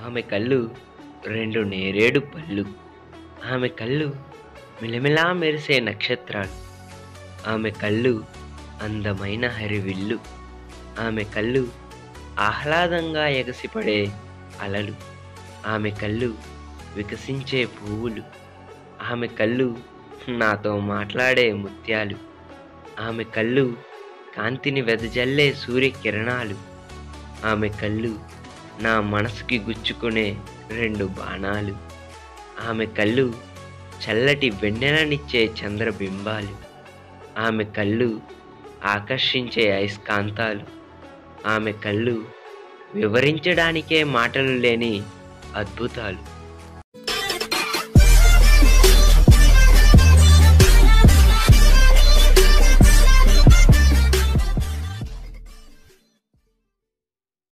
ఆమె కళ్ళు రెండు నేరేడు పళ్ళు ఆమె కళ్ళు మిలమిలా మెరిసే నక్షత్రాలు ఆమె కళ్ళు అందమైన హరివిల్లు ఆమె కళ్ళు ఆహ్లాదంగా ఎగసిపడే అలలు ఆమె కళ్ళు వికసించే పువ్వులు ఆమె కళ్ళు నాతో మాట్లాడే ముత్యాలు ఆమె కళ్ళు కాంతిని వెదజల్లే సూర్యకిరణాలు ఆమె కళ్ళు నా మనసుకి గుచ్చుకునే రెండు బాణాలు ఆమె కళ్ళు చల్లటి వెన్నెలనిచ్చే చంద్రబింబాలు ఆమె కళ్ళు ఆకర్షించే అయస్కాంతాలు ఆమె కళ్ళు వివరించడానికే మాటలు లేని అద్భుతాలు